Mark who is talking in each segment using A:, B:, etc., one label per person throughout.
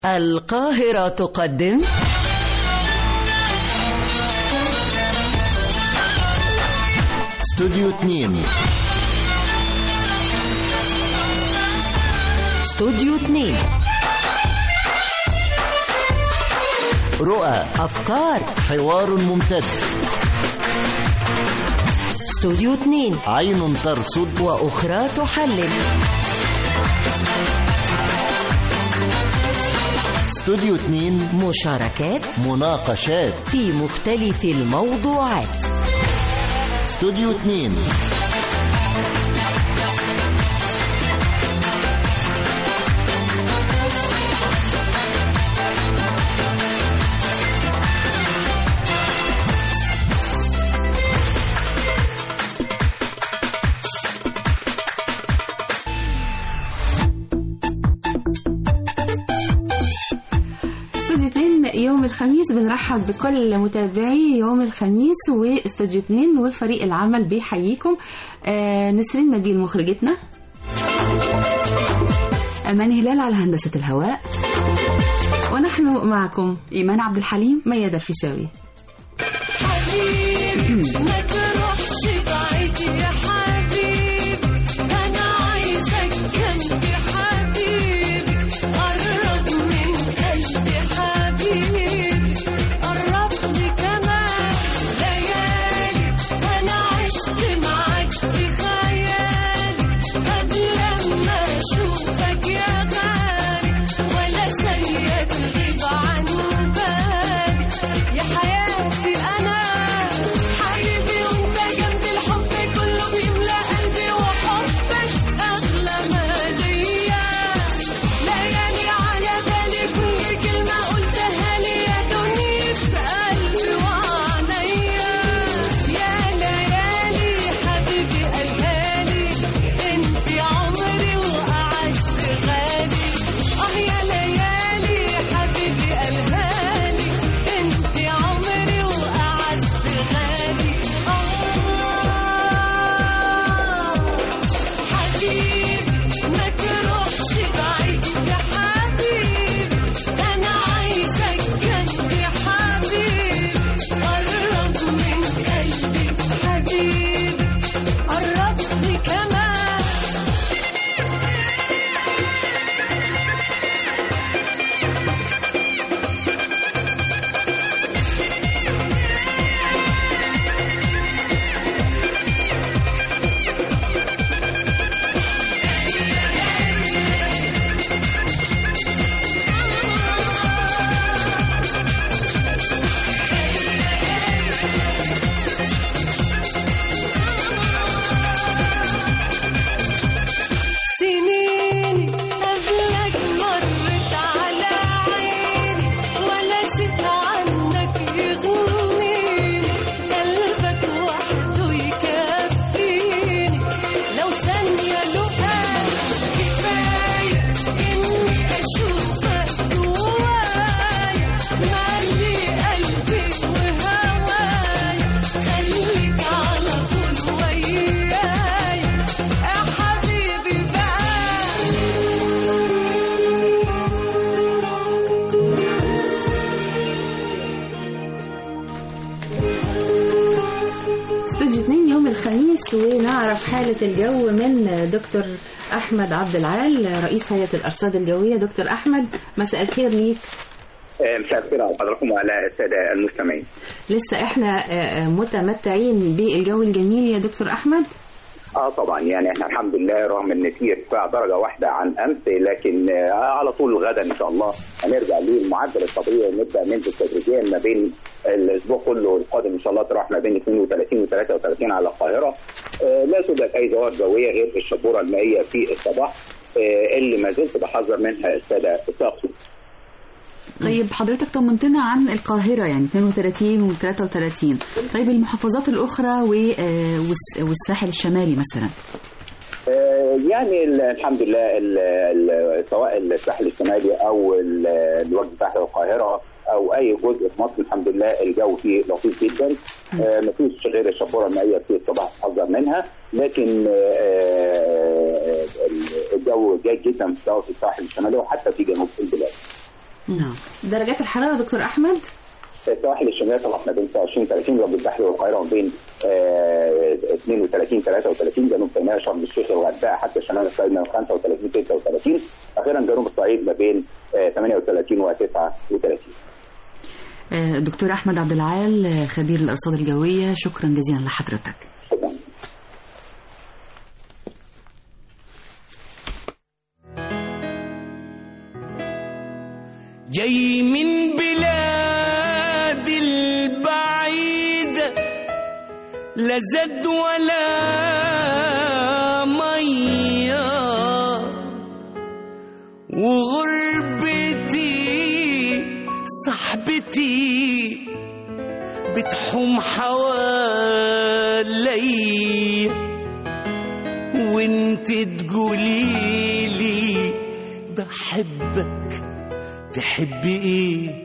A: القاهرة تقدم
B: استوديو 2
A: استوديو 2
B: رؤى
A: أفكار
B: حوار ممتد
A: استوديو 2
B: عين ترصد
A: وأخرى تحلل
B: استوديو 2
A: مشاركات
B: مناقشات
A: في مختلف الموضوعات
B: استوديو 2
C: استوديو 2 يوم الخميس بنرحب بكل متابعي يوم الخميس واستوديو 2 وفريق العمل بيحييكم آه نسرين نبيل مخرجتنا
D: أمان هلال على هندسة الهواء
C: ونحن معكم
D: إيمان عبد الحليم
C: ميادة الفيشاوي
E: ما تروحش بعيد يا حبيبي انا عايزك جنبي حبيبي قرب من قلبي حبيبي قرب لي كمان ليالي انا عشت معاك في خيالي قبل ما اشوفك يا غالي ولا ثانيه تغيب عن بالي يا حياتي انا حبيبي وانت جنبي الحب كله بيملى قلبي وحبك اغلى ما ليا ليالي على بالي كل كلمه قلتها لي يا دنيا قلبي وعينيا يا ليالي حبيبي قالها لي انت عمري واعز غالي اه يا ليالي حبيبي قالها لي انت عمري واعز غالي اه حبيبي ما تروحش بعيد يا حبيبي انا عايزك جنبي حبيبي قرب من قلبي حبيبي قرب لي كمان سنين قبلك مرت على عيني ولا شيء عنك يغنيني قلبك وحده يكفيني لو ثانية لقاك كفاية إني أشوفك جوايا مالي قلبي وهوايا خليك على طول ويايا يا حبيبي بقى
C: استوديو 2 يوم الخميس ونعرف حالة الجو من دكتور أحمد عبد العال رئيس هيئة الأرصاد الجوية دكتور أحمد مساء الخير ليك
F: مساء الخير على حضراتكم وعلى الساده المستمعين.
C: لسه احنا آه، آه، متمتعين بالجو الجميل يا دكتور أحمد
F: اه طبعا يعني احنا الحمد لله رغم ان في ارتفاع درجه واحده عن امس لكن آه على طول غدا ان شاء الله هنرجع للمعدل الطبيعي ونبدا ننزل تدريجيا ما بين الاسبوع كله القادم ان شاء الله تروح ما بين 32 و 33 على القاهره. آه لا توجد اي ظواهر جويه غير الشبوره المائيه في الصباح آه اللي ما زلت بحذر منها الساده الساقين.
D: طيب حضرتك طمنتنا عن القاهرة يعني 32 و 33 طيب المحافظات الأخرى و- آه، والس- والساحل الشمالي مثلا
F: آه، يعني ال- الحمد لله ال- ال- سواء الساحل الشمالي او ال- الوجه بحر القاهره او اي جزء في مصر الحمد لله الجو فيه لطيف جدا آه مفيش غير الشبوره المائيه في الصباح تحذر منها لكن آه الجو جيد جدا سواء في الساحل الشمالي وحتى في جنوب البلاد
D: نعم
C: درجات الحراره دكتور احمد
F: السواحل الشماليه طبعا ما بين 29 30 جنوب البحر والقاهره ما بين آه، 32 33 جنوب سيناء شرم الشيخ الغردقه حتى شمال الصعيد من 35 36 اخيرا جنوب الصعيد ما بين آه، 38 و 39
D: آه، دكتور أحمد عبد العال آه، خبير الأرصاد الجوية شكرا جزيلا لحضرتك
F: شكرا
G: جاي من بلاد البعيدة لا زاد ولا مية وغربتي صاحبتي بتحوم حوالي وانت تقوليلي بحبك تحبي ايه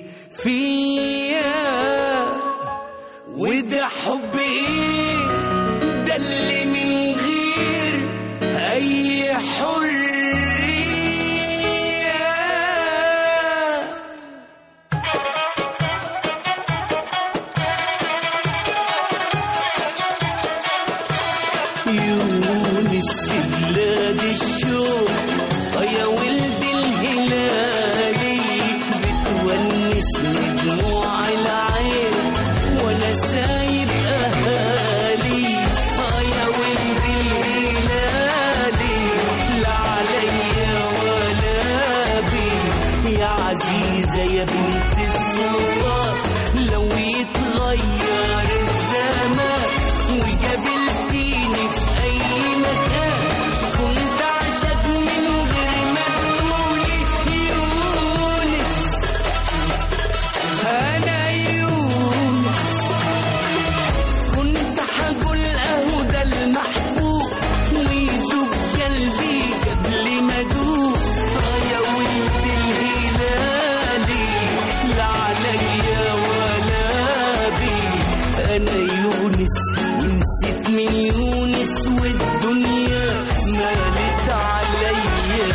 G: فيا وده حب ايه ده اللي من غير اي حريه يونس في بلاد الشوق يا ولد الهلالي بتونسني دموع العين وانا سايب اهالي آه يا ولد الهلالي لا عليا ولا بي يا عزيزة يا بنت السلطان لو يتغير الزمان وقابلتيني في أي مكان كنت أعشق من غير ما تقولي يونس أنا يونس كنت حقول أهو ده المحبوب ويدوب قلبي قبل ما أدوب آه يا ولد الهلالي لا عليا ولا بي أنا يونس ونسيت من يونس والدنيا مالت عليا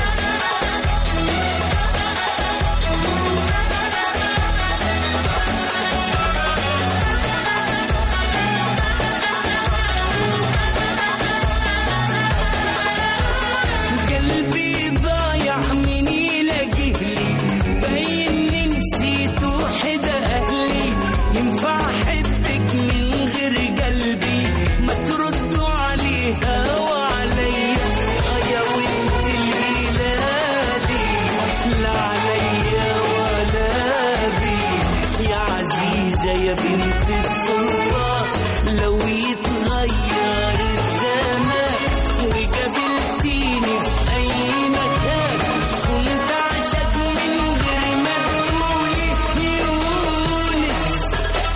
G: قلبي ضايع من يلاقيه لي باين نسيت وحدة أهلي ينفع أحبك من غير قلبي ما تردوا عليها وعليا آه يا ولد الهلالي لا عليا ولا بي يا عزيزة يا بنت السلطان لو يتغير الزمان وقابلتيني في أي مكان كنت أعشق من غير ما تقولي يونس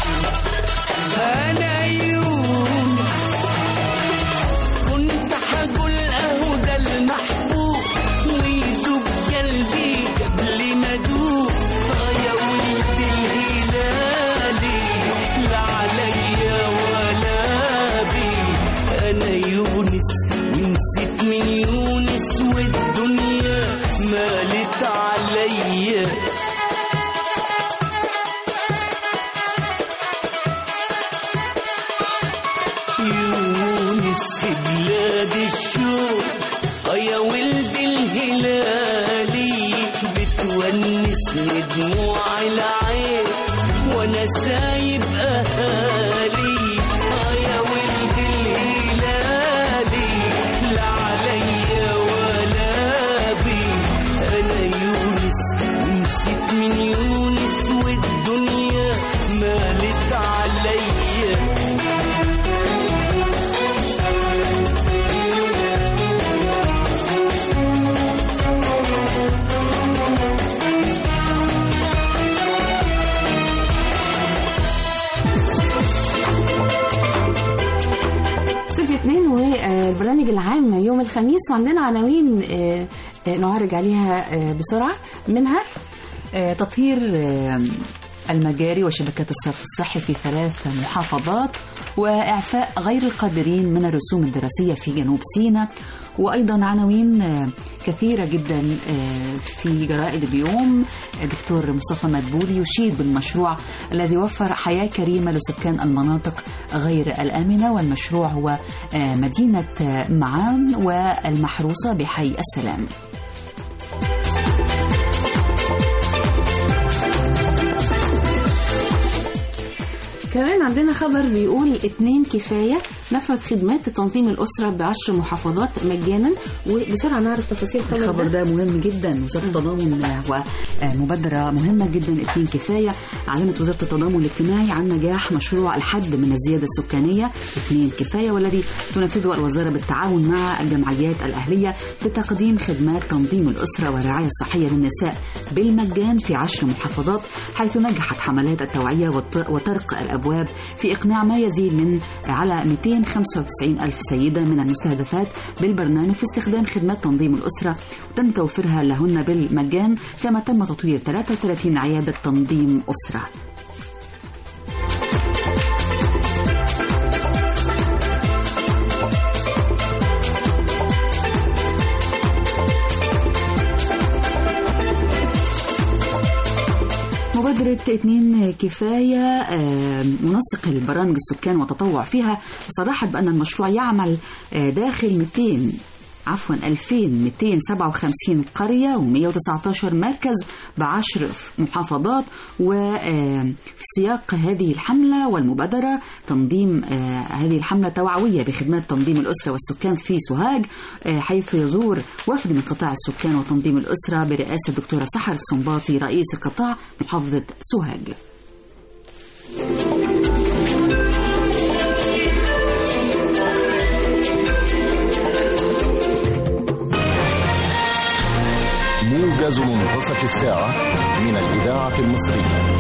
G: أنا يونس كنت حقول أهو ده المحبوب ويدوب قلبي قبل ما أدوب آه يا ولد الهلالي لا عليا ولا بي أنا يونس ونسيت من يونس والدنيا مالت عليا يونس في بلاد الشوق آه يا ولد الهلالي بتونسني دموع العين وانا سايب اهالي آه يا ولد الهلالي لا عليا ولا بي انا يونس ونسيت من يونس والدنيا مالت عليا
C: استوديو 2 والبرنامج العام يوم الخميس وعندنا عناوين آه، آه، نعرج عليها آه، بسرعة منها
D: آه، تطهير آه، المجاري وشبكات الصرف الصحي في ثلاث محافظات وإعفاء غير القادرين من الرسوم الدراسية في جنوب سيناء وأيضا عناوين آه، كثيرة جدا آه، في جرائد اليوم دكتور مصطفى مدبولي يشيد بالمشروع الذي وفر حياة كريمة لسكان المناطق غير الآمنة والمشروع هو آه، مدينة آه، معان والمحروسة بحي السلام
C: كمان عندنا خبر بيقول اتنين كفاية نفذ خدمات تنظيم الأسرة بعشر محافظات مجانا وبسرعة نعرف تفاصيل الخبر
D: الخبر
C: ده
D: ده مهم جدا وزارة التضامن ومبادرة مهمة جدا اتنين كفاية أعلنت وزارة التضامن الاجتماعي عن نجاح مشروع الحد من الزيادة السكانية اتنين كفاية والذي تنفذه الوزارة بالتعاون مع الجمعيات الأهلية في تقديم خدمات تنظيم الأسرة والرعاية الصحية للنساء بالمجان في عشر محافظات حيث نجحت حملات التوعية والط- وطرق الأبواب في إقناع ما يزيد من على 295 ألف سيدة من المستهدفات بالبرنامج في استخدام خدمات تنظيم الأسرة وتم توفيرها لهن بالمجان كما تم تطوير 33 عيادة تنظيم أسرة مبادرة اتنين كفاية آه، منسق البرامج السكان والتطوع فيها صرحت بأن المشروع يعمل آه، داخل 200 عفوا 2257 قرية و119 مركز بعشر محافظات وفي سياق هذه الحملة والمبادرة تنظيم آه، هذه الحملة توعوية بخدمات تنظيم الأسرة والسكان في سوهاج آه، حيث يزور وفد من قطاع السكان وتنظيم الأسرة برئاسة الدكتورة سحر السنباطي رئيس القطاع محافظة سوهاج
B: موجز منتصف الساعة من الإذاعة المصرية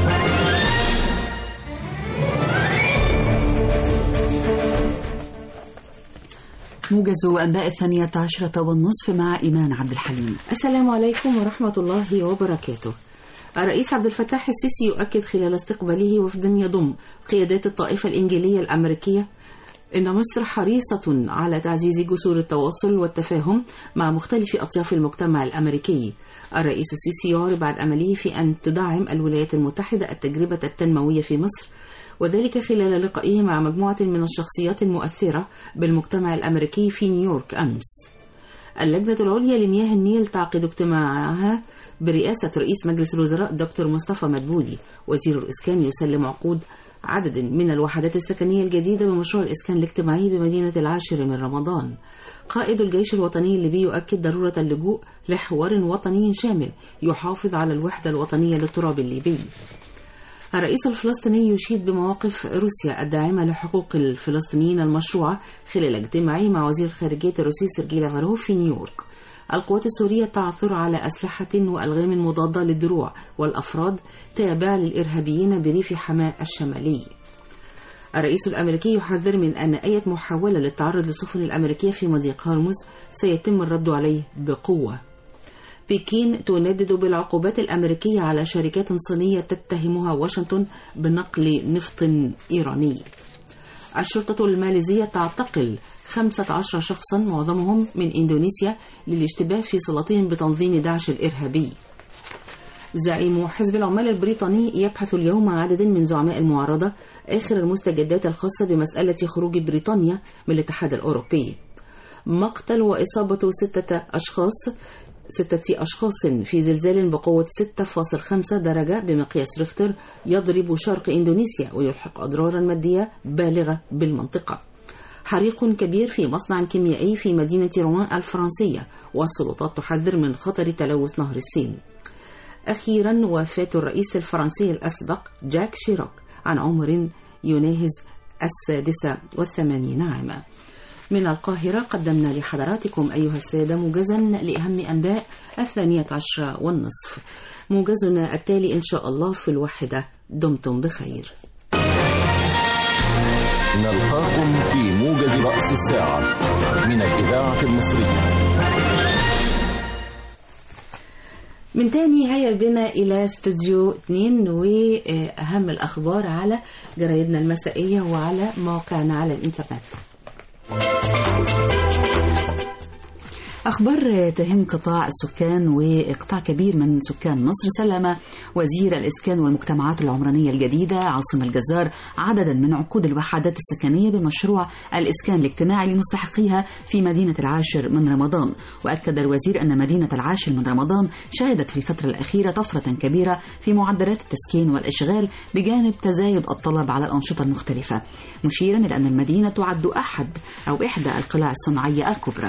D: موجز أنباء الثانية عشرة والنصف مع إيمان عبد الحليم
C: السلام عليكم ورحمة الله وبركاته الرئيس عبد الفتاح السيسي يؤكد خلال استقباله وفدا يضم قيادات الطائفة الإنجيلية الأمريكية إن مصر حريصة على تعزيز جسور التواصل والتفاهم مع مختلف أطياف المجتمع الأمريكي. الرئيس السيسي يعرب عن أمله في أن تدعم الولايات المتحدة التجربة التنموية في مصر وذلك خلال لقائه مع مجموعة من الشخصيات المؤثرة بالمجتمع الأمريكي في نيويورك أمس. اللجنة العليا لمياه النيل تعقد اجتماعها برئاسة رئيس مجلس الوزراء دكتور مصطفى مدبولي وزير الإسكان يسلم عقود عدد من الوحدات السكنية الجديدة بمشروع الإسكان الاجتماعي بمدينة العاشر من رمضان قائد الجيش الوطني الليبي يؤكد ضرورة اللجوء لحوار وطني شامل يحافظ على الوحدة الوطنية للتراب الليبي الرئيس الفلسطيني يشيد بمواقف روسيا الداعمة لحقوق الفلسطينيين المشروعة خلال اجتماعه مع وزير الخارجية الروسي سيرجي لاغاروف في نيويورك القوات السورية تعثر على أسلحة وألغام مضادة للدروع والأفراد تابع للإرهابيين بريف حماة الشمالي الرئيس الأمريكي يحذر من أن أي محاولة للتعرض للسفن الأمريكية في مضيق هرمز سيتم الرد عليه بقوة بكين تندد بالعقوبات الأمريكية على شركات صينية تتهمها واشنطن بنقل نفط إيراني الشرطة الماليزية تعتقل 15 شخصا معظمهم من إندونيسيا للاشتباه في صلتهم بتنظيم داعش الإرهابي زعيم حزب العمال البريطاني يبحث اليوم مع عدد من زعماء المعارضة آخر المستجدات الخاصة بمسألة خروج بريطانيا من الاتحاد الأوروبي مقتل وإصابة ستة أشخاص ستة أشخاص في زلزال بقوة 6.5 درجة بمقياس ريختر يضرب شرق إندونيسيا ويلحق أضرارا مادية بالغة بالمنطقة حريق كبير في مصنع كيميائي في مدينة روان الفرنسية والسلطات تحذر من خطر تلوث نهر السين أخيرا وفاة الرئيس الفرنسي الأسبق جاك شيراك عن عمر يناهز السادسة والثمانين عاما من القاهرة قدمنا لحضراتكم أيها السادة موجزا لأهم أنباء الثانية عشرة والنصف موجزنا التالي إن شاء الله في الواحدة دمتم بخير
B: نلقاكم في موجز رأس الساعة من الإذاعة المصرية
C: من تاني هيا بنا إلى استوديو 2 وأهم الأخبار على جرايدنا المسائية وعلى مواقعنا على الإنترنت
D: أخبار تهم قطاع السكان وقطاع كبير من سكان مصر سلم وزير الإسكان والمجتمعات العمرانية الجديدة عاصم الجزار عددا من عقود الوحدات السكنية بمشروع الإسكان الاجتماعي لمستحقيها في مدينة العاشر من رمضان وأكد الوزير أن مدينة العاشر من رمضان شهدت في الفترة الأخيرة طفرة كبيرة في معدلات التسكين والإشغال بجانب تزايد الطلب على الأنشطة المختلفة مشيرا إلى أن المدينة تعد أحد أو إحدى القلاع الصناعية الكبرى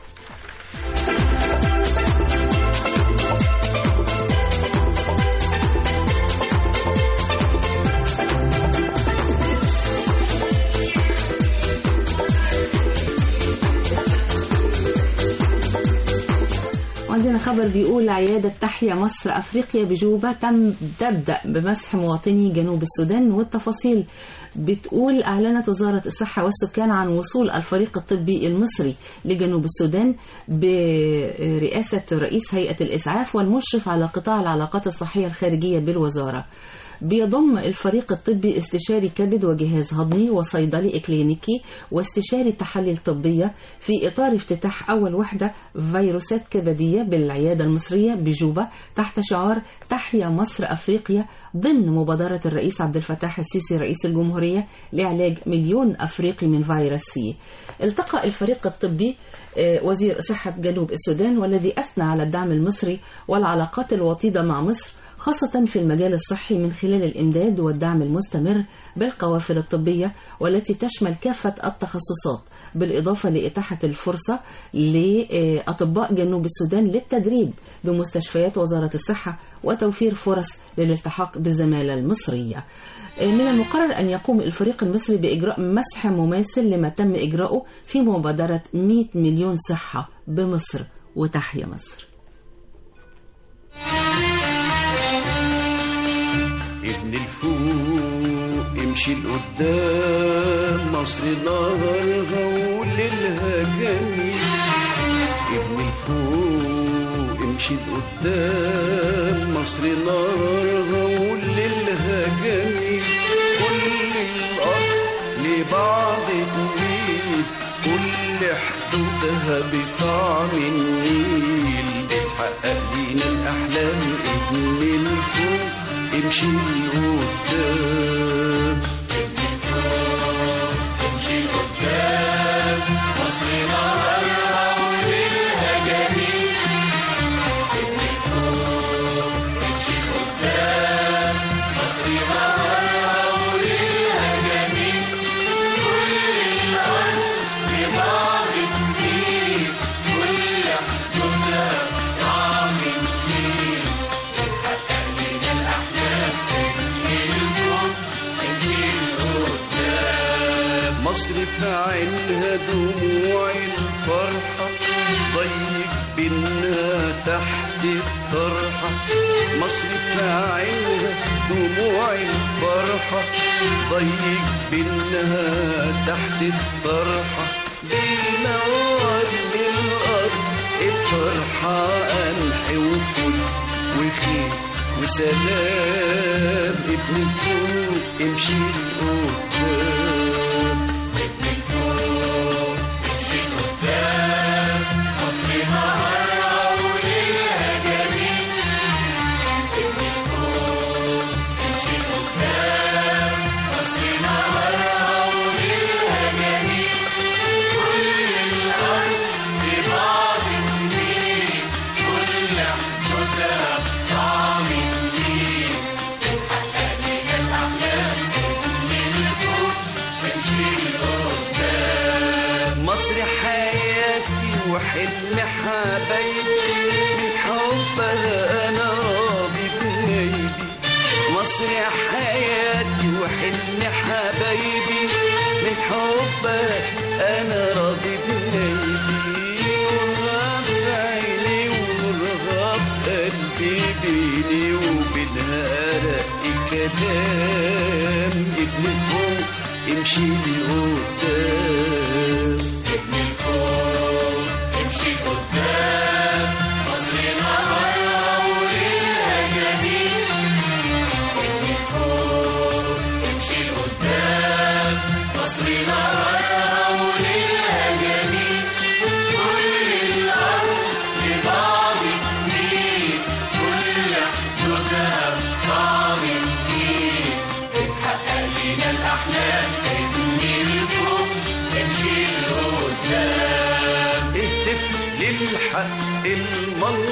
C: وعندنا خبر بيقول عيادة تحيا مصر أفريقيا بجوبة تم تبدأ بمسح مواطني جنوب السودان والتفاصيل بتقول أعلنت وزارة الصحة والسكان عن وصول الفريق الطبي المصري لجنوب السودان برئاسة رئيس هيئة الإسعاف والمشرف على قطاع العلاقات الصحية الخارجية بالوزارة بيضم الفريق الطبي استشاري كبد وجهاز هضمي وصيدلي إكلينيكي واستشاري تحاليل طبية في إطار افتتاح أول وحدة فيروسات كبدية بالعيادة المصرية بجوبة تحت شعار تحيا مصر أفريقيا ضمن مبادرة الرئيس عبد الفتاح السيسي رئيس الجمهورية لعلاج مليون أفريقي من فيروس سي التقى الفريق الطبي آه، وزير صحة جنوب السودان والذي أثنى على الدعم المصري والعلاقات الوطيدة مع مصر خاصة في المجال الصحي من خلال الإمداد والدعم المستمر بالقوافل الطبية والتي تشمل كافة التخصصات بالإضافة لإتاحة الفرصة لأطباء جنوب السودان للتدريب بمستشفيات وزارة الصحة وتوفير فرص للالتحاق بالزمالة المصرية من المقرر أن يقوم الفريق المصري بإجراء مسح مماثل لما تم إجراؤه في مبادرة 100 مليون صحة بمصر وتحيا مصر
H: ابن الفوق امشي لقدام مصر نهارها وليلها جميل ابن الفوق امشي لقدام مصر نهارها وليلها جميل كل الارض لبعض تميل كل حدودها بطعم النيل بتحقق لينا الاحلام ابن الفوق امشي لقدام مصر في عينها دموع الفرحة ضيق بينها تحت الطرحة مصر في عينها دموع الفرحة ضيق بينها تحت الطرحة بينور للأرض الطرحة قمح وفل وخير وسلام ابن الفوق امشي لقدام مصر حياتي وحلم حبايبي من حبها انا راضي بنيبي مصر حياتي وحلم حبايبي من حبها انا راضي بنيبي ورغب عيني ورغب قلبي بيني وبينها رق كلام ابن فوق امشي لقدام
E: مصر نهارها وليلها جميل كل الأرض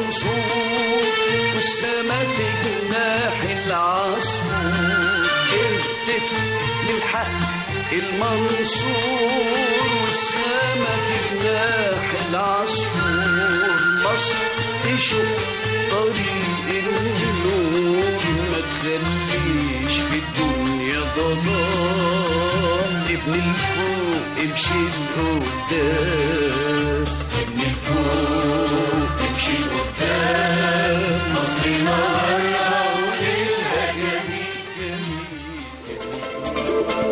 H: المنصور والسما في جناح العصفور اهتف للحق المنصور والسما في جناح العصفور مصر تشق طريق النور ما تخليش في الدنيا ضلال ابن الفوق امشي لقدام ابن الفوق امشي لقدام مصر مرة وليلها جميل جميل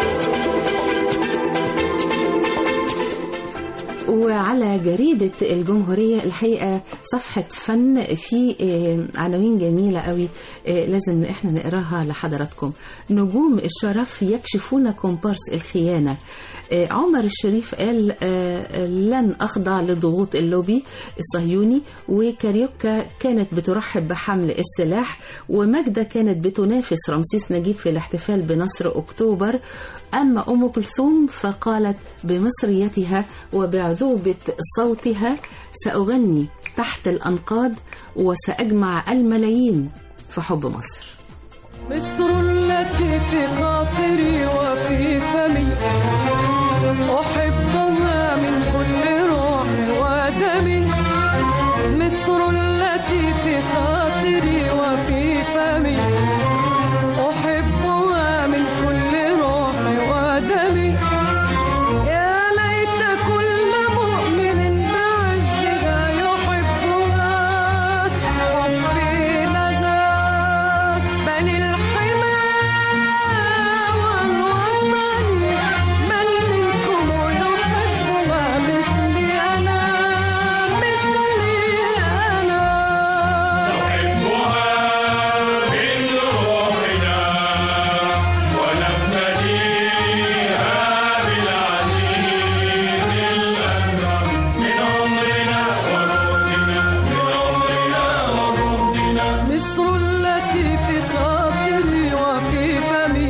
C: وعلى جريدة الجمهورية الحقيقة صفحة فن في آه، عناوين جميلة قوي آه، لازم احنا نقراها لحضراتكم نجوم الشرف يكشفون كومبارس الخيانة آه، عمر الشريف قال آه، لن أخضع لضغوط اللوبي الصهيوني وكاريوكا كانت بترحب بحمل السلاح وماجدة كانت بتنافس رمسيس نجيب في الاحتفال بنصر أكتوبر أما أم كلثوم فقالت بمصريتها وبعذوبة صوتها سأغني تحت الأنقاض وسأجمع الملايين في حب مصر
E: مصر التي في خاطري وفي فمي أحبها من كل روح ودمي مصر التي في خاطري وفي فمي أحبها من كل روح ودمي يا ليت كل مؤمن بعزها يحبها حبي لها بني الحمى والوطن من منكم يحبها مثلي أنا مثلي أنا مصر التي في خاطري وفي فمي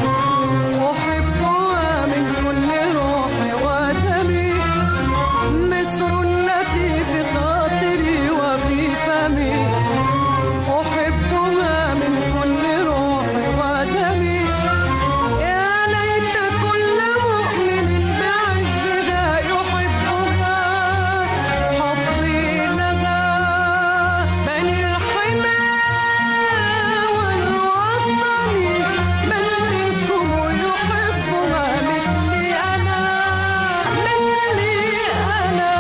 E: أحبها من كل روح ودمي مصر التي في خاطري وفي فمي أحبها من كل روح ودمي يا ليت كل مؤمن بعزها يحبها حظي لها بني الحمى والوطن من منكم يحبها مثلي أنا مثلي أنا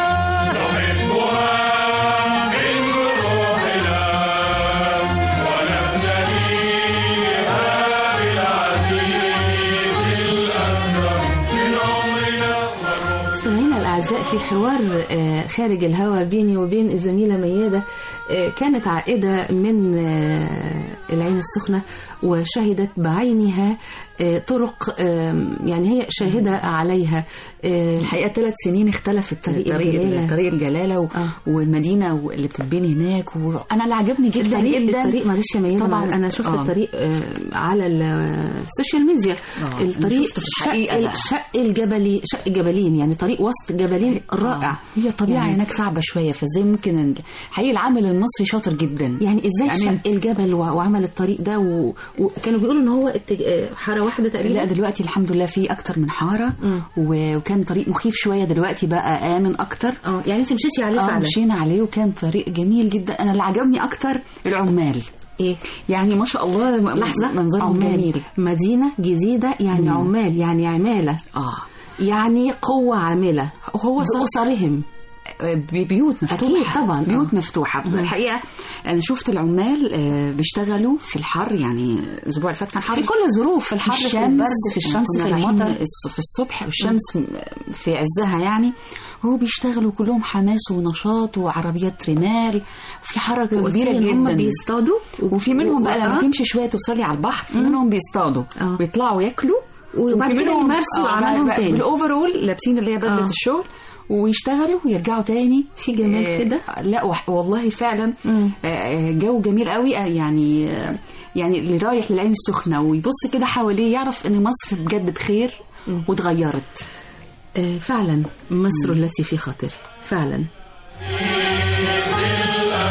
C: مستمعينا الأعزاء في حوار آه، خارج الهوا بيني وبين الزميلة ميادة آه، كانت عائدة من آه، العين السخنة وشهدت بعينها آه، طرق آه، يعني هي شاهدة عليها آه،
D: الحقيقه ثلاث سنين اختلفت
C: طريق
D: طريق
C: الجلالة.
D: طريق الجلاله و...
C: آه.
D: والمدينه اللي بتتبني هناك وانا اللي عجبني جدا
C: الطريق
D: جدا
C: الطريق معلش يا ميادة
D: طبعاً.
C: انا شفت
D: آه.
C: الطريق آه، على ال- السوشيال ميديا
D: آه،
C: الطريق
D: أنا شفته في
C: شق
D: الحقيقة بقى.
C: شق الجبلي شق جبلين يعني طريق وسط جبلين رائع
D: آه. هي الطبيعه
C: يعني-
D: هناك صعبه شويه فازاي ممكن حقيقي العامل المصري شاطر جدا
C: يعني ازاي
D: يعني
C: شق الجبل و- وعمل الطريق ده و... وكانوا بيقولوا ان هو اتج... آه، حاره واحده تقريبا
D: لا دلوقتي الحمد لله في اكتر من حاره
C: مم.
D: و- وكان طريق مخيف شويه دلوقتي بقى امن اكتر
C: اه يعني انت مشيتي عليه
D: اه
C: فعلا
D: مشينا عليه وكان طريق جميل جدا انا اللي عجبني اكتر العمال
C: ايه
D: يعني ما شاء الله م-
C: لحظه
D: منظرهم
C: عمال
D: جميل
C: مدينه جديده يعني
D: مم.
C: عمال يعني عماله
D: اه
C: يعني قوه عامله
D: هو صار-
C: بأسرهم
D: بي- بيوت مفتوحة
C: أكيد طبعاً،
D: بيوت
C: آه.
D: مفتوحة
C: مم.
D: الحقيقة أنا شفت العمال آه، بيشتغلوا في الحر يعني الأسبوع اللي فات كان حر
C: في كل الظروف في الحر في البرد في الشمس
D: كنا
C: في
D: رايحين
C: المطر
D: الص- في الصبح والشمس م- في عزها يعني هو بيشتغلوا كلهم حماس ونشاط وعربيات رمال في حركة
C: قلتي
D: كبيرة
C: لي إن هم
D: جدا
C: بيصطادوا
D: وفي منهم بقى لما
C: آه.
D: تمشي شوية توصلي على البحر في منهم بيصطادوا
C: آه.
D: ويطلعوا ياكلوا
C: وبعد
D: وفي
C: كده
D: منهم-
C: يمارسوا
D: آه،
C: أعمالهم
D: بقى
C: تاني.
D: بالاوفرول لابسين اللي هي بدله
C: آه.
D: الشغل ويشتغلوا ويرجعوا تاني
C: في جمال
D: آه،
C: كده؟
D: لا وح- والله فعلا
C: مم.
D: آه، آه، جو جميل قوي آه، يعني آه، يعني اللي رايح للعين السخنه ويبص كده حواليه يعرف ان مصر بجد بخير واتغيرت
C: آه، فعلا مصر التي في خاطري فعلا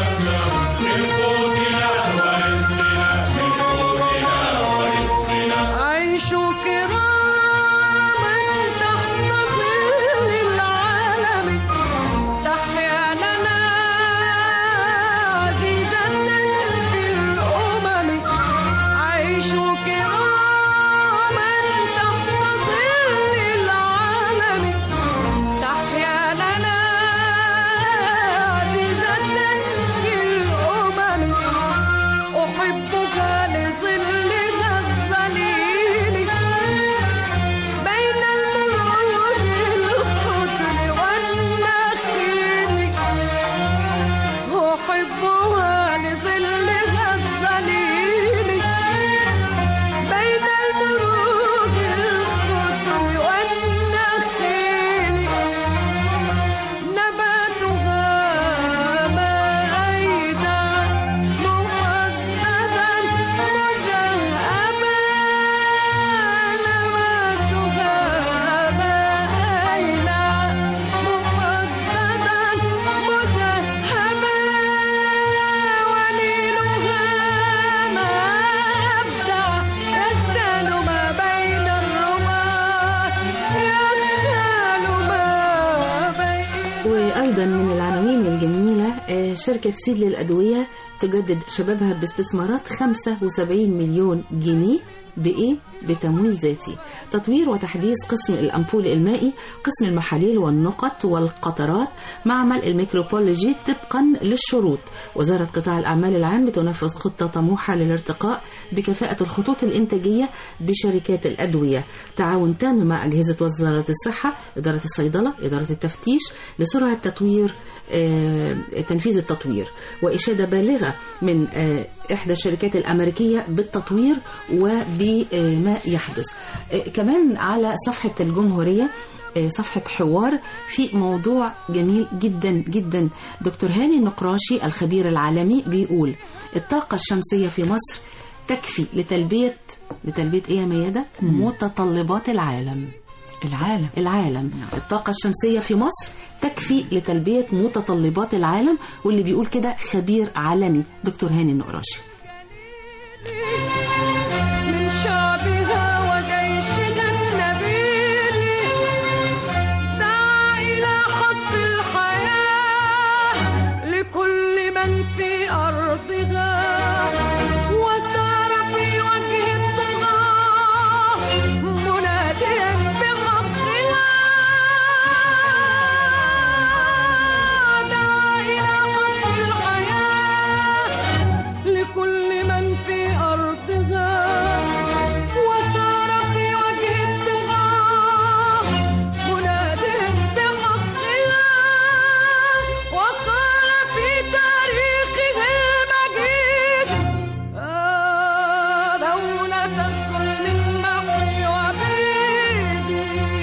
C: أيضا من العناوين الجميلة آه، شركة سيد للأدوية تجدد شبابها باستثمارات 75 مليون جنيه بإيه؟ بتمويل ذاتي تطوير وتحديث قسم الأمبول المائي قسم المحاليل والنقط والقطرات معمل الميكروبولوجي طبقا للشروط وزارة قطاع الأعمال العام بتنفذ خطة طموحة للارتقاء بكفاءة الخطوط الإنتاجية بشركات الأدوية تعاون تام مع أجهزة وزارة الصحة إدارة الصيدلة إدارة التفتيش لسرعة تطوير آه، تنفيذ التطوير وإشادة بالغة من آه، إحدى الشركات الأمريكية بالتطوير وبما يحدث آه، كمان على صفحة الجمهورية آه، صفحة حوار في موضوع جميل جدا جدا دكتور هاني النقراشي الخبير العالمي بيقول الطاقة الشمسية في مصر تكفي لتلبية لتلبية ايه يا ميادة؟ متطلبات العالم
D: العالم
C: العالم الطاقة الشمسية في مصر تكفي لتلبية متطلبات العالم واللي بيقول كده خبير عالمي دكتور هاني النقراشي
E: من شعبها وجيشها النبيل دعا إلى حب الحياة لكل من في أرضها وسار في وجه الطغاة مناديا بحقها دعا إلى حب الحياة لكل من في أرضها وسار في وجه الطغاة مناديا بحقها وقال في تاريخه المجيد آه دولة الظلم محي وبيدي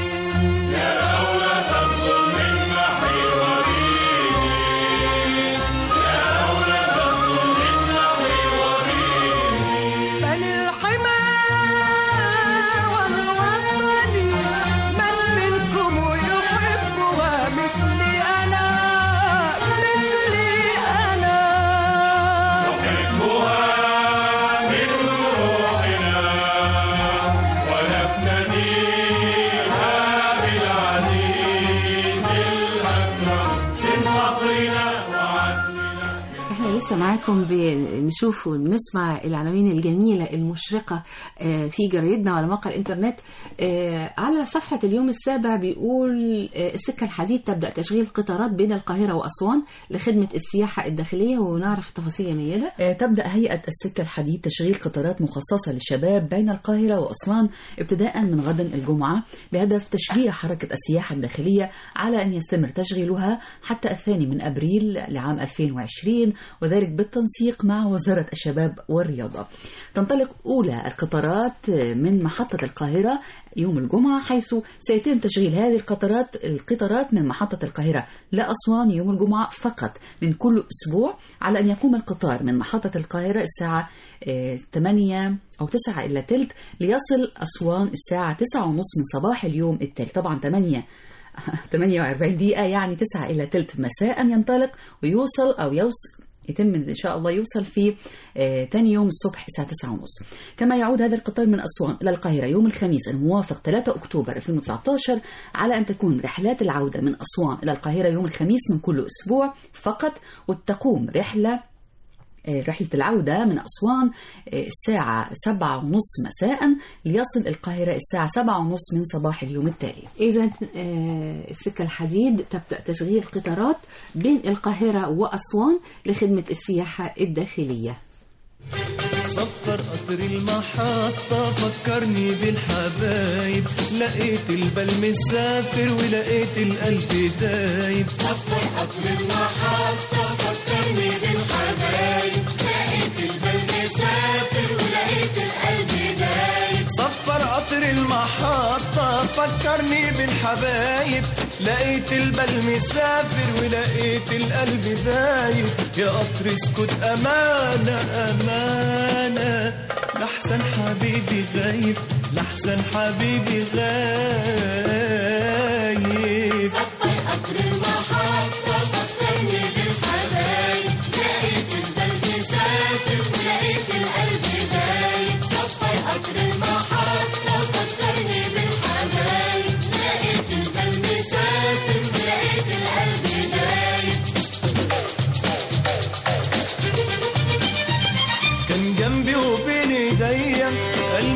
E: بل الحمى والوطن من منكم يحبها مثلي أنا مثلي أنا
C: احنا لسه معاكم بنشوف ونسمع العناوين الجميلة المشرقة آه، في جريدنا وعلى موقع الانترنت آه، على صفحة اليوم السابع بيقول آه، السكة الحديد تبدأ تشغيل قطارات بين القاهرة وأسوان لخدمة السياحة الداخلية ونعرف التفاصيل يا ميادة
D: آه، تبدأ هيئة السكة الحديد تشغيل قطارات مخصصة للشباب بين القاهرة وأسوان ابتداء من غد الجمعة بهدف تشجيع حركة السياحة الداخلية على أن يستمر تشغيلها حتى الثاني من أبريل لعام 2020 وذلك بالتنسيق مع وزارة الشباب والرياضة تنطلق أولى القطارات من محطة القاهرة يوم الجمعة حيث سيتم تشغيل هذه القطارات القطارات من محطة القاهرة لأسوان يوم الجمعة فقط من كل أسبوع على أن يقوم القطار من محطة القاهرة الساعة آه، 8 أو 9 إلا تلت ليصل أسوان الساعة 9 ونص من صباح اليوم التالي طبعا 8 48 دقيقة يعني 9 إلى تلت مساء ينطلق ويوصل أو يوصل يتم إن شاء الله يوصل في آه، تاني يوم الصبح الساعة 9 ونص كما يعود هذا القطار من أسوان إلى القاهرة يوم الخميس الموافق 3 أكتوبر 2019 على أن تكون رحلات العودة من أسوان إلى القاهرة يوم الخميس من كل أسبوع فقط وتقوم رحلة آه، رحلة العودة من أسوان آه، الساعة سبعة ونص مساء ليصل القاهرة الساعة سبعة ونص من صباح اليوم التالي
C: إذا آه، السكة الحديد تبدأ تشغيل قطارات بين القاهرة وأسوان لخدمة السياحة الداخلية
I: صفر قطر المحطة فكرني بالحبايب لقيت البال مسافر ولقيت القلب دايب صفر قطر المحطة فكرني بالحبايب لقيت البال مسافر ولقيت القلب دايب صفر قطر المحطة فكرني بالحبايب لقيت البال مسافر ولقيت القلب دايب يا قطر اسكت أمانة أمانة لحسن حبيبي غايب لحسن حبيبي غايب صفر قطر المحطة فكرني بالحبايب لقيت البال مسافر ولقيت القلب دايب صفر قطر المحطة فكرني بالحبايب لقيت البال مسافر ولقيت القلب دايب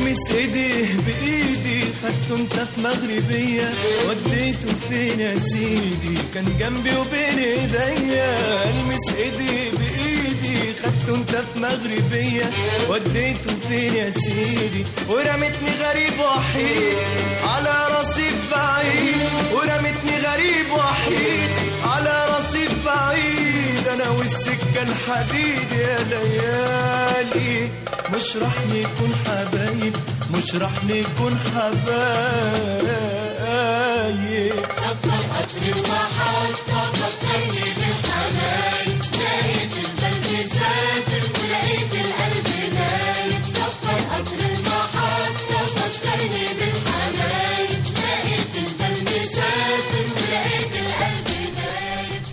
J: المس ايديه بايدي خدته انت في مغربية وديته فين يا سيدي كان جنبي وبين ايديا المس ايديه بايدي خدته انت في مغربية وديته فين يا سيدي ورمتني غريب وحيد على رصيف بعيد ورمتني غريب وحيد على رصيف بعيد انا والسكة الحديد يا ليالي مش راح نكون حبايب مش راح نكون حبايب
I: سفر قطر المحطة فكرني بالحبايب لقيت البلد سافر ولقيت القلب نايم سفر قطر المحطة فكرني بالحبايب لقيت البلد سافر ولقيت القلب نايم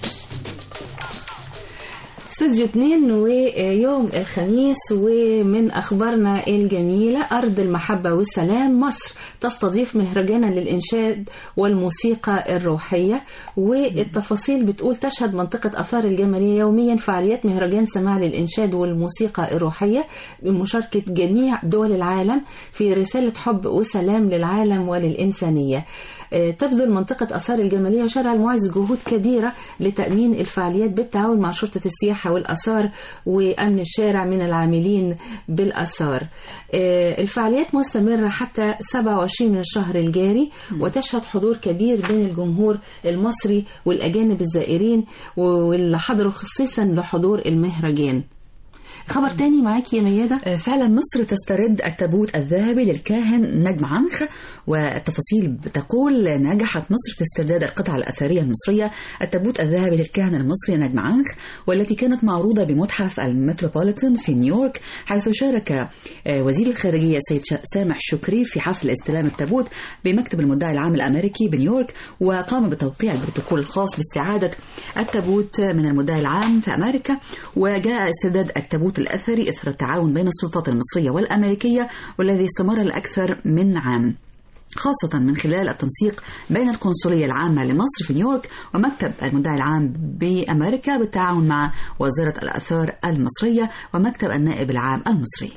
C: استوديو 2 ويوم الخميس ومن اخبارنا الجميله ارض المحبه والسلام مصر تستضيف مهرجانا للانشاد والموسيقى الروحيه والتفاصيل بتقول تشهد منطقه اثار الجماليه يوميا فعاليات مهرجان سماع للانشاد والموسيقى الروحيه بمشاركه جميع دول العالم في رساله حب وسلام للعالم وللانسانيه آه، تبذل منطقة آثار الجمالية وشارع المعز جهود كبيرة لتأمين الفعاليات بالتعاون مع شرطة السياحة والآثار وأمن الشارع من العاملين بالآثار آه، الفعاليات مستمرة حتى 27 من الشهر الجاري وتشهد حضور كبير بين الجمهور المصري والأجانب الزائرين واللي حضروا خصيصا لحضور المهرجان خبر تاني معاكي يا ميادة
D: آه، فعلا مصر تسترد التابوت الذهبي للكاهن نجم عنخ والتفاصيل بتقول نجحت مصر في استرداد القطعة الأثرية المصرية التابوت الذهبي للكاهن المصري نجم عنخ والتي كانت معروضة بمتحف المتروبوليتان في نيويورك حيث شارك آه، وزير الخارجية سيد شا- سامح شكري في حفل استلام التابوت بمكتب المدعي العام الأمريكي بنيويورك وقام بتوقيع البروتوكول الخاص باستعادة التابوت من المدعي العام في أمريكا وجاء استرداد التابوت الأثري إثر التعاون بين السلطات المصرية والأمريكية والذي استمر لأكثر من عام خاصة من خلال التنسيق بين القنصلية العامة لمصر في نيويورك ومكتب المدعي العام بأمريكا بالتعاون مع وزارة الآثار المصرية ومكتب النائب العام المصري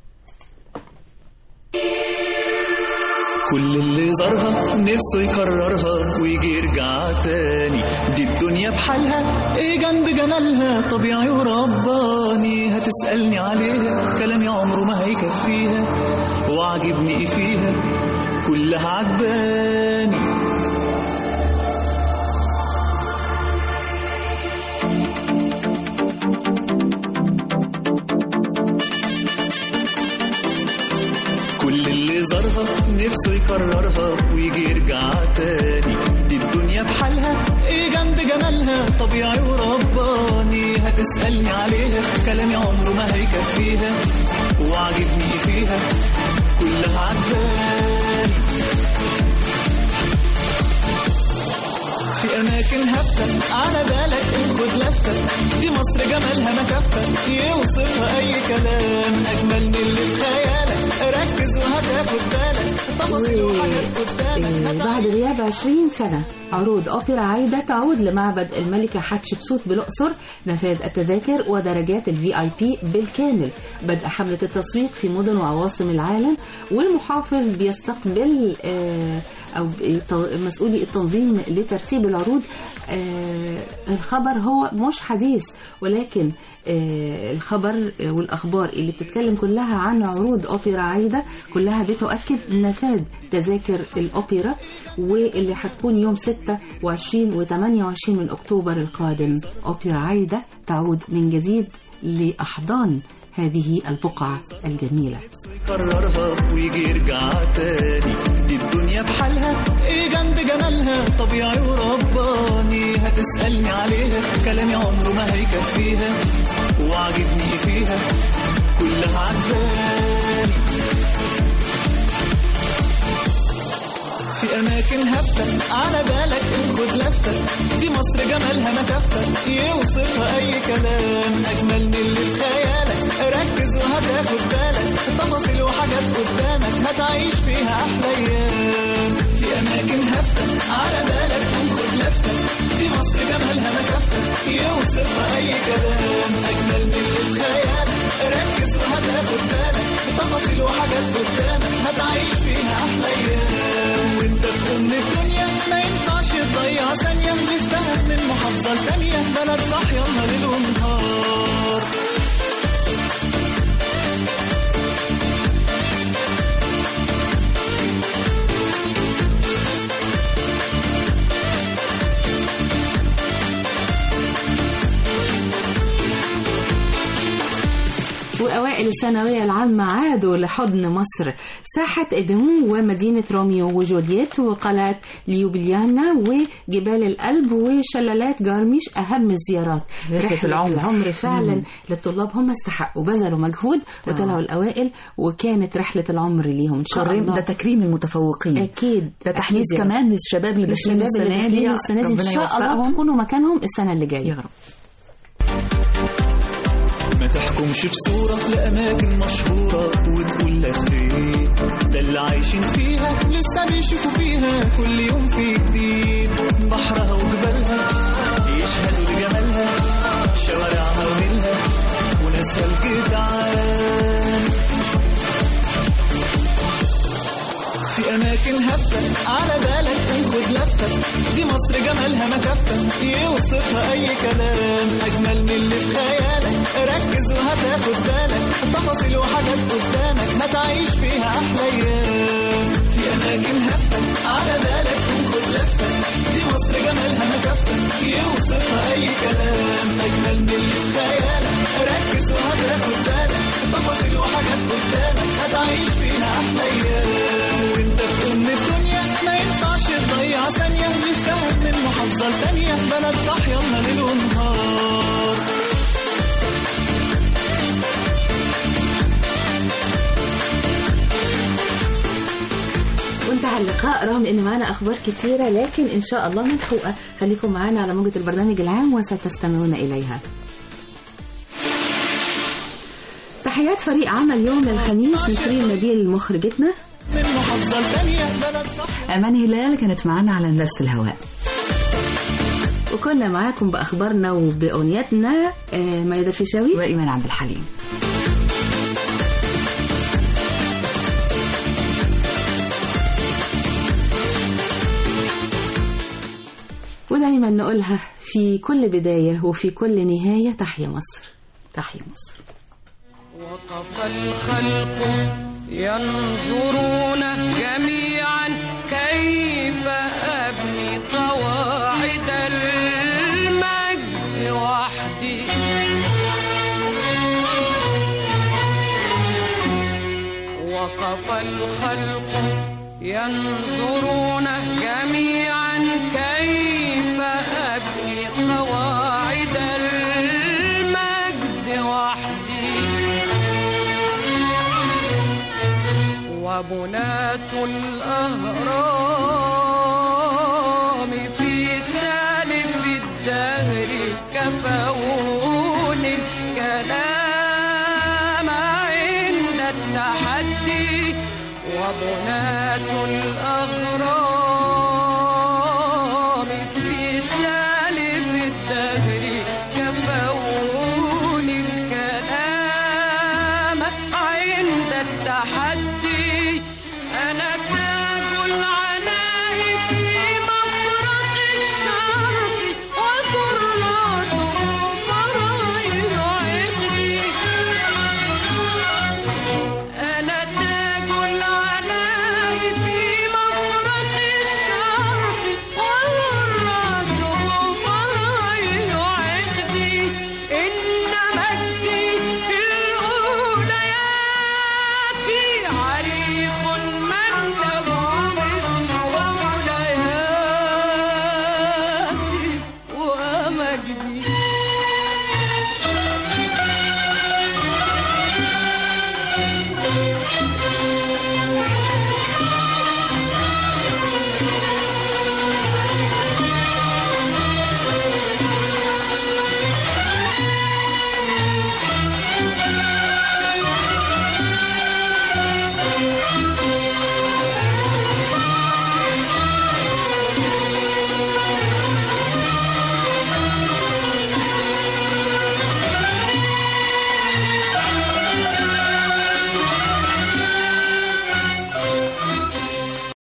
K: كل اللي زارها نفسه يكررها ويجي يرجع تاني دي الدنيا بحالها ايه جنب جمالها طبيعي ورباني هتسألني عليها كلامي عمره ما هيكفيها وعجبني ايه فيها كلها عجباني كل اللي زارها نفسه يكررها ويجي يرجع تاني دي الدنيا بحالها ايه جنب جمالها طبيعي ورباني هتسألني عليها كلامي عمره ما هيكفيها وعجبني إيه فيها كلها عجباني في أماكن هفة على بالك خد لفة دي مصر جمالها ما كفة يوصفها أي كلام أجمل من اللي في خيالك ركز وهتاخد بالك تفاصيل وحاجات قدامك
C: آه، بعد غياب 20 سنة عروض أوبرا عايدة تعود لمعبد الملكة حتشبسوت بالأقصر نفاذ التذاكر ودرجات الفي اي بي بالكامل بدء حملة التسويق في مدن وعواصم العالم والمحافظ بيستقبل آه، أو بيط- مسؤولي التنظيم لترتيب العروض آه، الخبر هو مش حديث ولكن آه، الخبر آه، والأخبار اللي بتتكلم كلها عن عروض أوبرا عايدة كلها بتؤكد نفاذ تذاكر الأوبرا واللي هتكون يوم 26 و 28 من أكتوبر القادم أوبرا عايدة تعود من جديد لأحضان هذه البقعة الجميلة
K: يكررها ويجي يرجع تاني دي الدنيا بحالها ايه جنب جمالها طبيعي ورباني هتسألني عليها كلامي عمره ما هيكفيها وعجبني إيه فيها كلها عجباني في أماكن هفة على بالك خد لفة دي مصر جمالها ما كفة يوصفها أي كلام أجمل من اللي في خيالك ركز وهتاخد بالك تفاصيل وحاجات قدامك هتعيش فيها أحلى أيام في أماكن هفة على بالك خد لفة دي مصر جمالها ما كفة يوصفها أي كلام أجمل من اللي في خيالك ركز وهتاخد بالك تفاصيل وحاجات قدامك
C: الثانوية العامة عادوا لحضن مصر ساحة إدمو ومدينة روميو وجولييت وقلعة ليوبليانا وجبال الألب وشلالات جارميش أهم الزيارات
D: رحلة العمر.
C: العمر فعلا
D: مم.
C: للطلاب هم استحقوا بذلوا مجهود وطلعوا الأوائل وكانت رحلة العمر ليهم إن شاء
D: كريم
C: الله
D: ده تكريم المتفوقين
C: أكيد
D: ده تحميس
C: أكيد يا رب.
D: كمان للشباب اللي داخلين
C: للشباب اللي
D: السنه دي
C: داخلين السنة دي إن
D: ربنا
C: شاء الله
D: يوفقهم.
C: تكونوا مكانهم السنة اللي جاية
D: يا رب
K: ما تحكمش بصورة لأماكن مشهورة وتقول لفيت ده اللي عايشين فيها لسه بيشوفوا فيها كل يوم في جديد بحرها وجبالها يشهدوا لجمالها شوارعها ونيلها وناسها الجدعان في أماكن هفة على بالك خد لفة دي مصر جمالها ما كفة يوصفها أي كلام أجمل من اللي في خيالك ركز وهتاخد بالك تفاصيل وحاجات قدامك هتعيش فيها أحلى أيام في أماكن هفة على بالك خد لفة دي مصر جمالها ما كفة يوصفها أي كلام أجمل من اللي في خيالك ركز وهتاخد بالك تفاصيل وحاجات قدامك هتعيش فيها أحلى أيام وانت في ام الدنيا ما ينفعش تضيع ثانية نستاهل من محافظة لتانية بلد صاحية ليل ونهار
C: وانتهى اللقاء رغم ان معانا اخبار كتيره لكن ان شاء الله ملحوقه خليكم معانا على موجه البرنامج العام وستستمعون اليها تحيات فريق عمل يوم الخميس نسرين نبيل مخرجتنا
K: من محافظة لتانية بلد صاحية
D: أمان هلال كانت معانا على ندرس الهواء
C: وكنا معاكم باخبارنا وباغنياتنا آه، ميادة الفيشاوي
D: وإيمان عبد الحليم
C: ودايما نقولها في كل بدايه وفي كل نهايه تحيا مصر
D: تحيا مصر
E: وقف الخلق ينظرون جميعا كيف أبني قواعد المجد وحدي وقف الخلق ينظرون جميعا كيف أبني قواعد المجد وحدي وبناة الأهرام في سالف الدهر كفوني الكلام عند التحدي وبناة الأهرام في سالف الدهر كفوني الكلام عند التحدي أنا